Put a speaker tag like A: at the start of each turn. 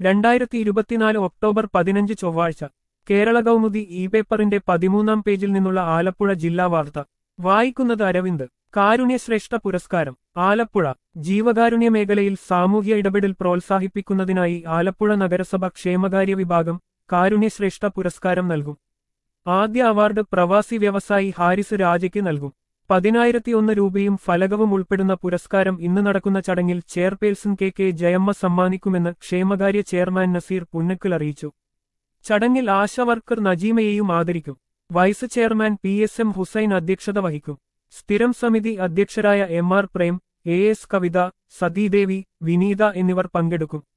A: രണ്ടായിരത്തി ഇരുപത്തിനാല് ഒക്ടോബർ പതിനഞ്ച് ചൊവ്വാഴ്ച കേരള കൗമുദി ഇ പേപ്പറിന്റെ പതിമൂന്നാം പേജിൽ നിന്നുള്ള ആലപ്പുഴ ജില്ലാ വാർത്ത വായിക്കുന്നത് അരവിന്ദ് കാരുണ്യശ്രേഷ്ഠ പുരസ്കാരം ആലപ്പുഴ ജീവകാരുണ്യ മേഖലയിൽ സാമൂഹ്യ ഇടപെടൽ പ്രോത്സാഹിപ്പിക്കുന്നതിനായി ആലപ്പുഴ നഗരസഭ ക്ഷേമകാര്യ വിഭാഗം കാരുണ്യശ്രേഷ്ഠ പുരസ്കാരം നൽകും ആദ്യ അവാർഡ് പ്രവാസി വ്യവസായി ഹാരിസ് രാജയ്ക്ക് നൽകും പതിനായിരത്തി ഒന്ന് രൂപയും ഫലകവും ഉൾപ്പെടുന്ന പുരസ്കാരം ഇന്ന് നടക്കുന്ന ചടങ്ങിൽ ചെയർപേഴ്സൺ കെ കെ ജയമ്മ സമ്മാനിക്കുമെന്ന് ക്ഷേമകാര്യ ചെയർമാൻ നസീർ പുന്നക്കിൽ അറിയിച്ചു ചടങ്ങിൽ ആശാവർക്കർ നജീമയെയും ആദരിക്കും vice chairman P S M Hussain അധ്യക്ഷത വഹിക്കും സ്ഥിരം സമിതി അധ്യക്ഷരായ M R Prem A S Kavitha Sathidevi Vineetha എന്നിവർ പങ്കെടുക്കും